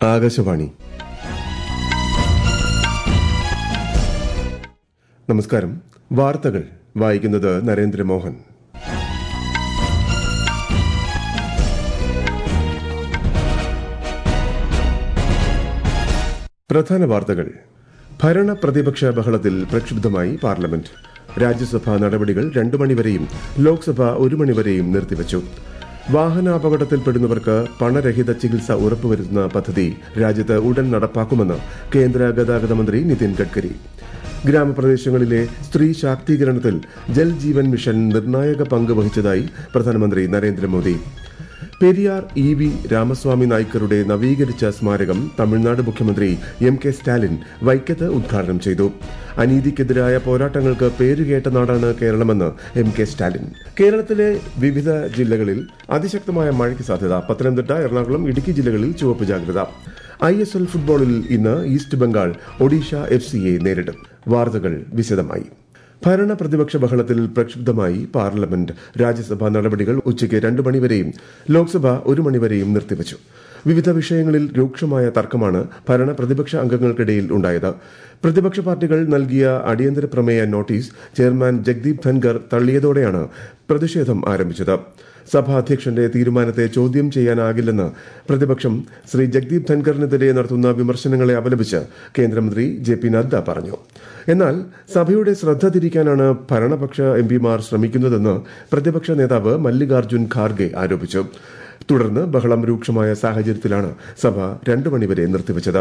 ആകാശവാണി നമസ്കാരം വാർത്തകൾ വായിക്കുന്നത് നരേന്ദ്രമോഹൻ പ്രധാന വാർത്തകൾ ഭരണ പ്രതിപക്ഷ ബഹളത്തിൽ പ്രക്ഷുബ്ധമായി പാർലമെന്റ് രാജ്യസഭാ നടപടികൾ രണ്ടു മണിവരെയും ലോക്സഭ ഒരു മണിവരെയും നിർത്തിവച്ചു വാഹനാപകടത്തിൽപ്പെടുന്നവർക്ക് പണരഹിത ചികിത്സ ഉറപ്പുവരുത്തുന്ന പദ്ധതി രാജ്യത്ത് ഉടൻ നടപ്പാക്കുമെന്ന് കേന്ദ്ര ഗതാഗത മന്ത്രി നിതിൻ ഗഡ്കരി ഗ്രാമപ്രദേശങ്ങളിലെ സ്ത്രീ ശാക്തീകരണത്തിൽ ജൽ ജീവൻ മിഷൻ നിർണായക പങ്ക് വഹിച്ചതായി പ്രധാനമന്ത്രി നരേന്ദ്രമോദി പെരിയാർ ഇ വി രാമസ്വാമി നായ്ക്കറുടെ നവീകരിച്ച സ്മാരകം തമിഴ്നാട് മുഖ്യമന്ത്രി എം കെ സ്റ്റാലിൻ വൈക്കത്ത് ഉദ്ഘാടനം ചെയ്തു അനീതിക്കെതിരായ പോരാട്ടങ്ങൾക്ക് പേരുകേട്ട നാടാണ് കേരളമെന്ന് എം കെ സ്റ്റാലിൻ കേരളത്തിലെ വിവിധ ജില്ലകളിൽ അതിശക്തമായ മഴയ്ക്ക് സാധ്യത പത്തനംതിട്ട എറണാകുളം ഇടുക്കി ജില്ലകളിൽ ചുവപ്പ് ജാഗ്രത ഐ എസ് എൽ ഫുട്ബോളിൽ ഇന്ന് ഈസ്റ്റ് ബംഗാൾ ഒഡീഷ എഫ് സിയെ നേരിടും വാർത്തകൾ വിശദമായി ഭരണ പ്രതിപക്ഷ ബഹളത്തിൽ പ്രക്ഷുബ്ധമായി പാർലമെന്റ് രാജ്യസഭാ നടപടികൾ ഉച്ചയ്ക്ക് രണ്ടു മണിവരെയും ലോക്സഭ ഒരു മണിവരെയും നിർത്തിവച്ചു വിവിധ വിഷയങ്ങളിൽ രൂക്ഷമായ തർക്കമാണ് ഭരണ പ്രതിപക്ഷ അംഗങ്ങൾക്കിടയിൽ ഉണ്ടായത് പ്രതിപക്ഷ പാർട്ടികൾ നൽകിയ അടിയന്തര പ്രമേയ നോട്ടീസ് ചെയർമാൻ ജഗ്ദീപ് ധൻകർ തള്ളിയതോടെയാണ് പ്രതിഷേധം ആരംഭിച്ചത് സഭാധ്യക്ഷന്റെ തീരുമാനത്തെ ചോദ്യം ചെയ്യാനാകില്ലെന്ന് പ്രതിപക്ഷം ശ്രീ ജഗ്ദീപ് ധൻകറിനെതിരെ നടത്തുന്ന വിമർശനങ്ങളെ അപലപിച്ച് കേന്ദ്രമന്ത്രി ജെ പി നദ്ദ പറഞ്ഞു എന്നാൽ സഭയുടെ ശ്രദ്ധ തിരിക്കാനാണ് ഭരണപക്ഷ എംപിമാർ ശ്രമിക്കുന്നതെന്ന് പ്രതിപക്ഷ നേതാവ് മല്ലികാർജ്ജുൻ ഖാർഗെ ആരോപിച്ചു തുടർന്ന് ബഹളം രൂക്ഷമായ സാഹചര്യത്തിലാണ് സഭ രണ്ടു മണിവരെ നിർത്തിവച്ചത്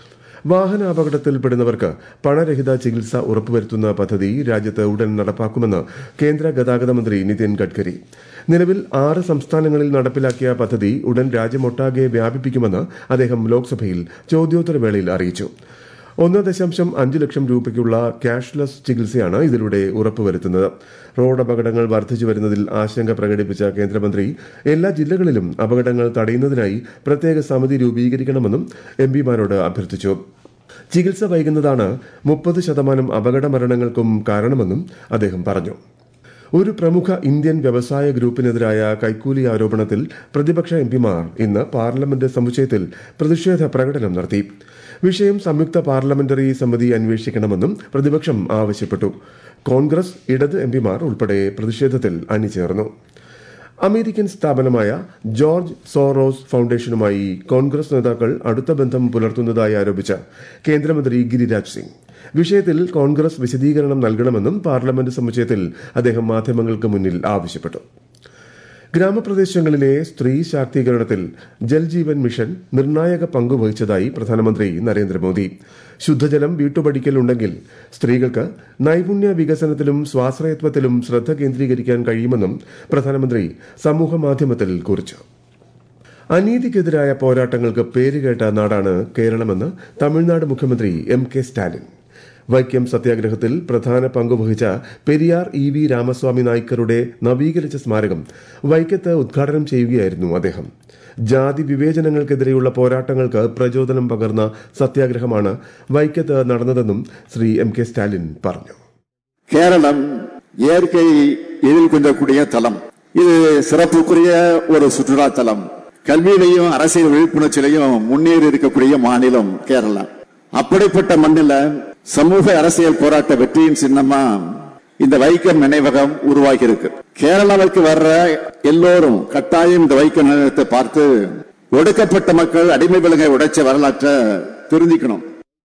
വാഹനാപകടത്തിൽപ്പെടുന്നവർക്ക് പണരഹിത ചികിത്സ ഉറപ്പുവരുത്തുന്ന പദ്ധതി രാജ്യത്ത് ഉടൻ നടപ്പാക്കുമെന്ന് കേന്ദ്ര ഗതാഗത മന്ത്രി നിതിൻ ഗഡ്കരി നിലവിൽ ആറ് സംസ്ഥാനങ്ങളിൽ നടപ്പിലാക്കിയ പദ്ധതി ഉടൻ രാജ്യമൊട്ടാകെ വ്യാപിപ്പിക്കുമെന്ന് അദ്ദേഹം ലോക്സഭയിൽ ചോദ്യോത്തരവേളയിൽ അറിയിച്ചു ഒന്ന് ദശാംശം അഞ്ച് ലക്ഷം രൂപയ്ക്കുള്ള ക്യാഷ്ലെസ് ചികിത്സയാണ് ഇതിലൂടെ ഉറപ്പുവരുത്തുന്നത് റോഡ് അപകടങ്ങൾ വർദ്ധിച്ചു വരുന്നതിൽ ആശങ്ക പ്രകടിപ്പിച്ച കേന്ദ്രമന്ത്രി എല്ലാ ജില്ലകളിലും അപകടങ്ങൾ തടയുന്നതിനായി പ്രത്യേക സമിതി രൂപീകരിക്കണമെന്നും എംപിമാരോട് അഭ്യർത്ഥിച്ചു ചികിത്സ വൈകുന്നതാണ് മുപ്പത് ശതമാനം അപകട മരണങ്ങൾക്കും കാരണമെന്നും അദ്ദേഹം പറഞ്ഞു ഒരു പ്രമുഖ ഇന്ത്യൻ വ്യവസായ ഗ്രൂപ്പിനെതിരായ കൈക്കൂലി ആരോപണത്തിൽ പ്രതിപക്ഷ എംപിമാർ ഇന്ന് പാർലമെന്റ് സമുച്ചയത്തിൽ പ്രതിഷേധ പ്രകടനം നടത്തി വിഷയം സംയുക്ത പാർലമെന്ററി സമിതി അന്വേഷിക്കണമെന്നും പ്രതിപക്ഷം ആവശ്യപ്പെട്ടു കോൺഗ്രസ് ഇടത് എംപിമാർ ഉൾപ്പെടെ പ്രതിഷേധത്തിൽ അണിചേർന്നു അമേരിക്കൻ സ്ഥാപനമായ ജോർജ് സോറോസ് ഫൌണ്ടേഷനുമായി കോൺഗ്രസ് നേതാക്കൾ അടുത്ത ബന്ധം പുലർത്തുന്നതായി ആരോപിച്ച കേന്ദ്രമന്ത്രി ഗിരിരാജ് സിംഗ് വിഷയത്തിൽ കോൺഗ്രസ് വിശദീകരണം നൽകണമെന്നും പാർലമെന്റ് സമുച്ചയത്തിൽ അദ്ദേഹം മാധ്യമങ്ങൾക്ക് മുന്നിൽ ആവശ്യപ്പെട്ടു ഗ്രാമപ്രദേശങ്ങളിലെ സ്ത്രീ ശാക്തീകരണത്തിൽ ജൽജീവൻ മിഷൻ നിർണായക പങ്കുവഹിച്ചതായി പ്രധാനമന്ത്രി നരേന്ദ്രമോദി ശുദ്ധജലം വീട്ടുപടിക്കൽ ഉണ്ടെങ്കിൽ സ്ത്രീകൾക്ക് നൈപുണ്യ വികസനത്തിലും സ്വാശ്രയത്വത്തിലും ശ്രദ്ധ കേന്ദ്രീകരിക്കാൻ കഴിയുമെന്നും പ്രധാനമന്ത്രി സമൂഹമാധ്യമത്തിൽ കുറിച്ചു അനീതിക്കെതിരായ പോരാട്ടങ്ങൾക്ക് പേരുകേട്ട നാടാണ് കേരളമെന്ന് തമിഴ്നാട് മുഖ്യമന്ത്രി എം കെ സ്റ്റാലിൻ വൈക്കം സത്യാഗ്രഹത്തിൽ പ്രധാന പങ്കുവഹിച്ച പെരിയാർ ഇ വി രാമസ്വാമി നായ്ക്കറുടെ നവീകരിച്ച സ്മാരകം വൈക്കത്ത് ഉദ്ഘാടനം ചെയ്യുകയായിരുന്നു അദ്ദേഹം ജാതി വിവേചനങ്ങൾക്കെതിരെയുള്ള പോരാട്ടങ്ങൾക്ക് പ്രചോദനം പകർന്ന സത്യാഗ്രഹമാണ് വൈക്കത്ത് നടന്നതെന്നും ശ്രീ എം കെ സ്റ്റാലിൻ പറഞ്ഞു கேரளம் இயற்கையை எதிர்கொள்ளக்கூடிய தலம் இது சிறப்புக்குரிய ஒரு சுற்றுலா தலம் கல்வியிலையும் அரசியல் விழிப்புணர்ச்சியிலையும் முன்னேறி இருக்கக்கூடிய மாநிலம் கேரளா அப்படிப்பட்ட மண்ணில சமூக அரசியல் போராட்ட வெற்றியின் சின்னமா இந்த வைக்கம் நினைவகம் உருவாகி இருக்கு கேரளாவுக்கு வர்ற எல்லோரும் கட்டாயம் இந்த வைக்கம் நினைவகத்தை பார்த்து ஒடுக்கப்பட்ட மக்கள் அடிமை விலங்கை உடைச்ச வரலாற்றை தெரிஞ்சுக்கணும்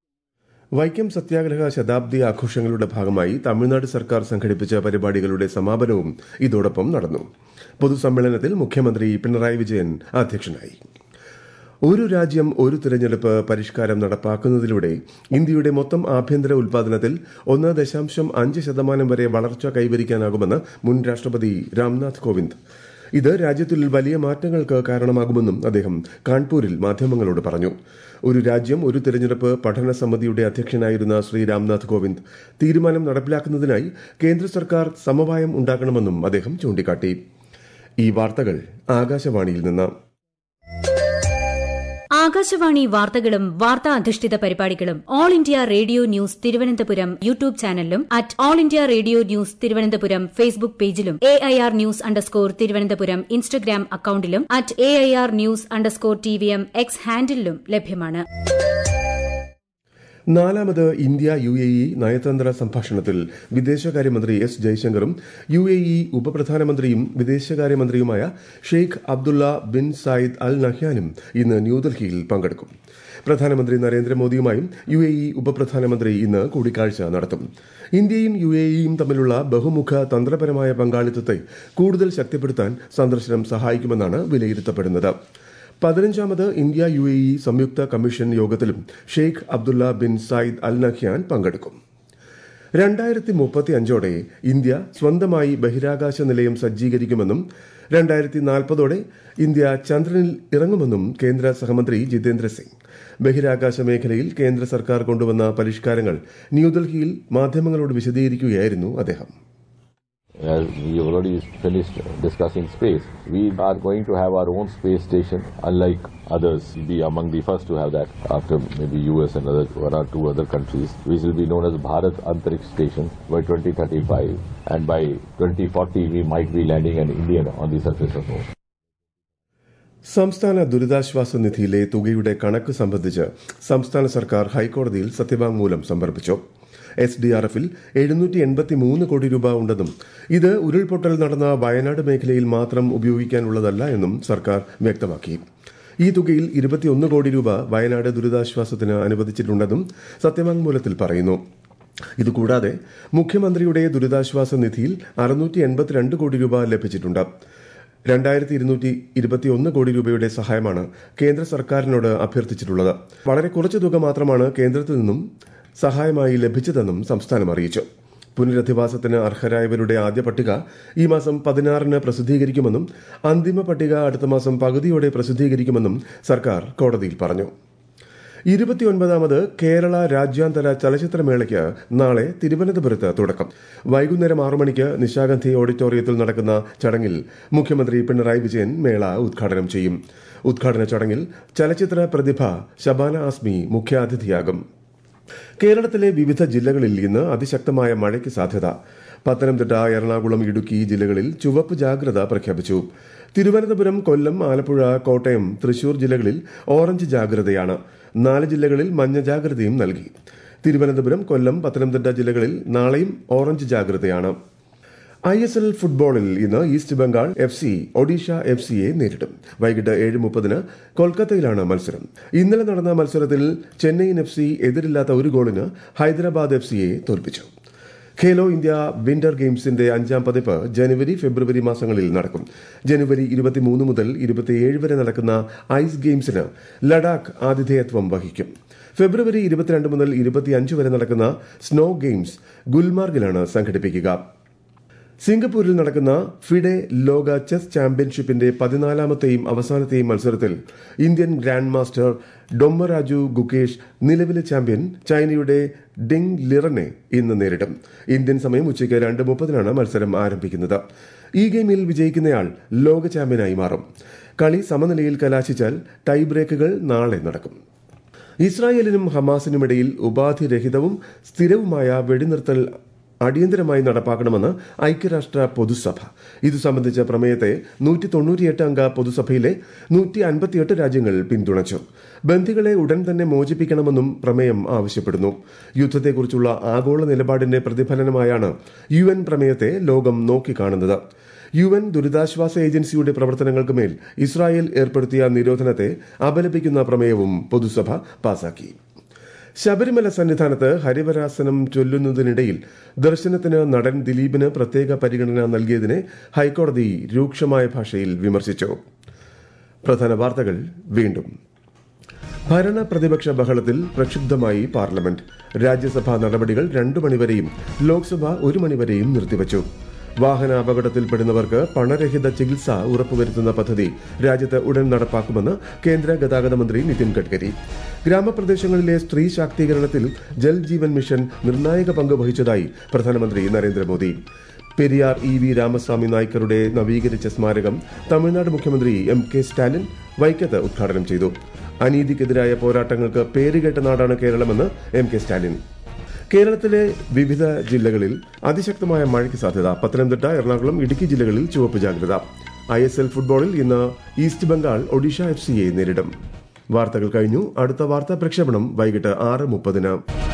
വൈക്കം സത്യാഗ്രഹ ശതാബ്ദി ആഘോഷങ്ങളുടെ ഭാഗമായി തമിഴ്നാട് സർക്കാർ സംഘടിപ്പിച്ച പരിപാടികളുടെ സമാപനവും ഇതോടൊപ്പം നടന്നു പൊതുസമ്മേളനത്തിൽ മുഖ്യമന്ത്രി പിണറായി വിജയൻ അധ്യക്ഷനായി ഒരു രാജ്യം ഒരു തിരഞ്ഞെടുപ്പ് പരിഷ്കാരം നടപ്പാക്കുന്നതിലൂടെ ഇന്ത്യയുടെ മൊത്തം ആഭ്യന്തര ഉൽപാദനത്തിൽ ഒന്ന് ദശാംശം അഞ്ച് ശതമാനം വരെ വളർച്ച കൈവരിക്കാനാകുമെന്ന് മുൻ രാഷ്ട്രപതി രാംനാഥ് കോവിന്ദ് ഇത് രാജ്യത്തിൽ വലിയ മാറ്റങ്ങൾക്ക് കാരണമാകുമെന്നും അദ്ദേഹം കാൺപൂരിൽ മാധ്യമങ്ങളോട് പറഞ്ഞു ഒരു രാജ്യം ഒരു തിരഞ്ഞെടുപ്പ് പഠന സമിതിയുടെ അധ്യക്ഷനായിരുന്ന ശ്രീ രാംനാഥ് കോവിന്ദ് തീരുമാനം നടപ്പിലാക്കുന്നതിനായി കേന്ദ്ര സർക്കാർ സമവായം ഉണ്ടാക്കണമെന്നും അദ്ദേഹം ചൂണ്ടിക്കാട്ടി ഈ വാർത്തകൾ ആകാശവാണിയിൽ നിന്ന് ആകാശവാണി വാർത്തകളും വാർത്താ അധിഷ്ഠിത പരിപാടികളും all India radio news Thiruvananthapuram YouTube ചാനലിലും at all India radio news Thiruvananthapuram Facebook പേജിലും A I R news underscore Thiruvananthapuram Instagram അക്കൌണ്ടിലും at A I R news underscore T V M X ഹാൻഡിലും ലഭ്യമാണ് നാലാമത് ഇന്ത്യ യു എ ഇ നയതന്ത്ര സംഭാഷണത്തിൽ വിദേശകാര്യമന്ത്രി S ജയശങ്കറും യു എ ഇ ഉപപ്രധാനമന്ത്രിയും വിദേശകാര്യമന്ത്രിയുമായ ഷെയ്ഖ് അബ്ദുള്ള ബിൻ സായിദ് അൽ നഹ്യാനും ഇന്ന് ന്യൂഡൽഹിയിൽ പങ്കെടുക്കും പ്രധാനമന്ത്രി നരേന്ദ്രമോദിയുമായും യു എ ഇ ഉപപ്രധാനമന്ത്രി ഇന്ന് കൂടിക്കാഴ്ച നടത്തും ഇന്ത്യയും യു എ ഇയും തമ്മിലുള്ള ബഹുമുഖ തന്ത്രപരമായ പങ്കാളിത്തത്തെ കൂടുതൽ ശക്തിപ്പെടുത്താൻ സന്ദർശനം സഹായിക്കുമെന്നാണ് വിലയിരുത്തപ്പെടുന്നത് പതിനഞ്ചാമത് ഇന്ത്യ യു എ ഇ സംയുക്ത കമ്മീഷൻ യോഗത്തിലും ഷെയ്ഖ് അബ്ദുള്ള ബിൻ സായിദ് അൽ നഖ്യാൻ പങ്കെടുക്കും രണ്ടായിരത്തി മുപ്പത്തി അഞ്ചോടെ ഇന്ത്യ സ്വന്തമായി ബഹിരാകാശ നിലയം സജ്ജീകരിക്കുമെന്നും രണ്ടായിരത്തി നാൽപ്പതോടെ ഇന്ത്യ ചന്ദ്രനിൽ ഇറങ്ങുമെന്നും കേന്ദ്ര സഹമന്ത്രി ജിതേന്ദ്ര സിംഗ് ബഹിരാകാശ മേഖലയിൽ കേന്ദ്ര സർക്കാർ കൊണ്ടുവന്ന പരിഷ്കാരങ്ങൾ ന്യൂഡൽഹിയിൽ മാധ്യമങ്ങളോട് വിശദീകരിക്കുകയായിരുന്നു അദ്ദേഹം As we have already finished discussing space, we are going to have our own space station, unlike others. We'll be among the first to have that after maybe US and other one or two other countries, which will be known as Bharat Antariksh Station by 2035. And by 2040, we might be landing an Indian on the surface of Moon. സംസ്ഥാന ദുരിതാശ്വാസ നിധിയിലെ തുകയുടെ കണക്ക് സംബന്ധിച്ച് സംസ്ഥാന സർക്കാർ ഹൈക്കോടതിയിൽ സത്യവാങ്മൂലം സമർപ്പിച്ചു എസ് ഡി ആർ എഫിൽ എഴുന്നൂറ്റി എൺപത്തി മൂന്ന് കോടി രൂപ ഉണ്ടെന്നും ഇത് ഉരുൾപൊട്ടൽ നടന്ന വയനാട് മേഖലയിൽ മാത്രം ഉപയോഗിക്കാനുള്ളതല്ല എന്നും സർക്കാർ വ്യക്തമാക്കി ഈ തുകയിൽ ഇരുപത്തിയൊന്ന് കോടി രൂപ വയനാട് ദുരിതാശ്വാസത്തിന് അനുവദിച്ചിട്ടുണ്ടെന്നും സത്യവാങ്മൂലത്തിൽ പറയുന്നു ഇതുകൂടാതെ മുഖ്യമന്ത്രിയുടെ ദുരിതാശ്വാസ നിധിയിൽ അറുന്നൂറ്റി എൺപത്തിരണ്ട് കോടി രൂപ ലഭിച്ചിട്ടുണ്ട് രണ്ടായിരത്തി ഇരുന്നൂറ്റി ഇരുപത്തിയൊന്ന് കോടി രൂപയുടെ സഹായമാണ് കേന്ദ്ര സർക്കാരിനോട് അഭ്യർത്ഥിച്ചിട്ടുള്ളത് വളരെ കുറച്ച് തുക മാത്രമാണ് കേന്ദ്രത്തിൽ നിന്നും സഹായമായി ലഭിച്ചതെന്നും സംസ്ഥാനം അറിയിച്ചു പുനരധിവാസത്തിന് അർഹരായവരുടെ ആദ്യ പട്ടിക ഈ മാസം പതിനാറിന് പ്രസിദ്ധീകരിക്കുമെന്നും അന്തിമ പട്ടിക അടുത്ത മാസം പകുതിയോടെ പ്രസിദ്ധീകരിക്കുമെന്നും സർക്കാർ കോടതിയിൽ പറഞ്ഞു ഇരുപത്തിയൊൻപതാമത് കേരള രാജ്യാന്തര ചലച്ചിത്രമേളയ്ക്ക് നാളെ തിരുവനന്തപുരത്ത് തുടക്കം വൈകുന്നേരം ആറു മണിക്ക് നിശാഗന്ധി ഓഡിറ്റോറിയത്തിൽ നടക്കുന്ന ചടങ്ങിൽ മുഖ്യമന്ത്രി പിണറായി വിജയൻ മേള ഉദ്ഘാടനം ചെയ്യും ഉദ്ഘാടന ചടങ്ങിൽ ചലച്ചിത്ര പ്രതിഭ ശബാന ആസ്മി മുഖ്യാതിഥിയാകും കേരളത്തിലെ വിവിധ ജില്ലകളിൽ ഇന്ന് അതിശക്തമായ മഴയ്ക്ക് സാധ്യത പത്തനംതിട്ട എറണാകുളം ഇടുക്കി ജില്ലകളിൽ ചുവപ്പ് ജാഗ്രത പ്രഖ്യാപിച്ചു തിരുവനന്തപുരം കൊല്ലം ആലപ്പുഴ കോട്ടയം തൃശൂർ ജില്ലകളിൽ ഓറഞ്ച് ജാഗ്രതയാണ് നാല് ജില്ലകളിൽ മഞ്ഞ ജാഗ്രതയും നൽകി തിരുവനന്തപുരം കൊല്ലം പത്തനംതിട്ട ജില്ലകളിൽ നാളെയും ഓറഞ്ച് ജാഗ്രതയാണ് ഐ എസ് എൽ ഫുട്ബോളിൽ ഇന്ന് east Bengal F C Odisha F സിയെ നേരിടും വൈകിട്ട് ഏഴ് മുപ്പതിന് കൊൽക്കത്തയിലാണ് മത്സരം ഇന്നലെ നടന്ന മത്സരത്തിൽ ചെന്നൈയിൻ എഫ് സി എതിരില്ലാത്ത ഒരു ഗോളിന് ഹൈദരാബാദ് എഫ് സിയെ തോൽപ്പിച്ചു ഖേലോ ഇന്ത്യ വിന്റർ ഗെയിംസിന്റെ അഞ്ചാം പതിപ്പ് ജനുവരി ഫെബ്രുവരി മാസങ്ങളിൽ നടക്കും ജനുവരി ഇരുപത്തിമൂന്ന് മുതൽ ഇരുപത്തിയേഴ് വരെ നടക്കുന്ന ഐസ് ഗെയിംസിന് ലഡാക്ക് ആതിഥേയത്വം വഹിക്കും ഫെബ്രുവരി ഇരുപത്തിരണ്ട് മുതൽ ഇരുപത്തിയഞ്ച് വരെ നടക്കുന്ന സ്നോ ഗെയിംസ് ഗുൽമാർഗിലാണ് സംഘടിപ്പിക്കുക സിംഗപ്പൂരിൽ നടക്കുന്ന ഫിഡെ ലോക ചെസ് ചാമ്പ്യൻഷിപ്പിന്റെ പതിനാലാമത്തെയും അവസാനത്തെയും മത്സരത്തിൽ Indian grand master Dommaraju Gukesh നിലവിലെ ചാമ്പ്യൻ ചൈനയുടെ ഡിങ് ലിറനെ ഇന്ന് നേരിടും ഇന്ത്യൻ സമയം ഉച്ചയ്ക്ക് രണ്ട് മുപ്പതിനാണ് മത്സരം ആരംഭിക്കുന്നത് ഈ ഗെയിമിൽ വിജയിക്കുന്നയാൾ ലോക ചാമ്പ്യനായി മാറും കളി സമനിലയിൽ കലാശിച്ചാൽ ടൈ ബ്രേക്കുകൾ നാളെ നടക്കും ഇസ്രായേലിനും ഹമാസിനുമിടയിൽ ഉപാധിരഹിതവും സ്ഥിരവുമായ വെടിനിർത്തൽ അടിയന്തരമായി നടപ്പാക്കണമെന്ന് ഐക്യരാഷ്ട്ര പൊതുസഭ ഇതു സംബന്ധിച്ച പ്രമേയത്തെ നൂറ്റി തൊണ്ണൂറ്റിയെട്ട് അംഗ പൊതുസഭയിലെ നൂറ്റി അൻപത്തിയെട്ട് രാജ്യങ്ങൾ പിന്തുണച്ചു ബന്ദികളെ ഉടൻ തന്നെ മോചിപ്പിക്കണമെന്നും പ്രമേയം ആവശ്യപ്പെടുന്നു യുദ്ധത്തെക്കുറിച്ചുള്ള ആഗോള നിലപാടിന്റെ പ്രതിഫലനമായാണ് യു എൻ പ്രമേയത്തെ ലോകം നോക്കിക്കാണുന്നത് യു എൻ ദുരിതാശ്വാസ ഏജൻസിയുടെ പ്രവർത്തനങ്ങൾക്ക് മേൽ ഇസ്രായേൽ ഏർപ്പെടുത്തിയ നിരോധനത്തെ അപലപിക്കുന്ന പ്രമേയവും പൊതുസഭ പാസാക്കി ശബരിമല സന്നിധാനത്ത് ഹരിവരാസനം ചൊല്ലുന്നതിനിടയിൽ ദർശനത്തിന് നടൻ ദിലീപിന് പ്രത്യേക പരിഗണന നൽകിയതിനെ ഹൈക്കോടതി രൂക്ഷമായ ഭാഷയിൽ വിമർശിച്ചു പ്രധാന വാർത്തകൾ വീണ്ടും ഭരണ പ്രതിപക്ഷ ബഹളത്തിൽ പ്രക്ഷുബ്ധമായി പാർലമെന്റ് രാജ്യസഭാ നടപടികൾ രണ്ടു മണിവരെയും ലോക്സഭ ഒരു മണിവരെയും നിർത്തിവച്ചു വാഹന അപകടത്തിൽപ്പെടുന്നവർക്ക് പണരഹിത ചികിത്സ ഉറപ്പുവരുത്തുന്ന പദ്ധതി രാജ്യത്ത് ഉടൻ നടപ്പാക്കുമെന്ന് കേന്ദ്ര ഗതാഗത മന്ത്രി നിതിൻ ഗഡ്കരി ഗ്രാമപ്രദേശങ്ങളിലെ സ്ത്രീ ശാക്തീകരണത്തിൽ ജൽ ജീവൻ മിഷൻ നിർണായക പങ്ക് വഹിച്ചതായി പ്രധാനമന്ത്രി നരേന്ദ്രമോദി പെരിയാർ ഇ വി രാമസ്വാമി നായ്ക്കറുടെ നവീകരിച്ച സ്മാരകം തമിഴ്നാട് മുഖ്യമന്ത്രി എം കെ സ്റ്റാലിൻ വൈക്കത്ത് ഉദ്ഘാടനം ചെയ്തു അനീതിക്കെതിരായ പോരാട്ടങ്ങൾക്ക് പേരുകേട്ട നാടാണ് കേരളമെന്ന് എം കെ സ്റ്റാലിൻ കേരളത്തിലെ വിവിധ ജില്ലകളിൽ അതിശക്തമായ മഴയ്ക്ക് സാധ്യത പത്തനംതിട്ട എറണാകുളം ഇടുക്കി ജില്ലകളിൽ ചുവപ്പ് ജാഗ്രത ഐ എസ് എൽ ഫുട്ബോളിൽ ഇന്ന് ഈസ്റ്റ് ബംഗാൾ ഒഡീഷ എഫ് സിയെ നേരിടും വാർത്തകൾ കഴിഞ്ഞു അടുത്ത വാർത്താ പ്രക്ഷേപണം വൈകിട്ട് ആറ് മുപ്പതിന്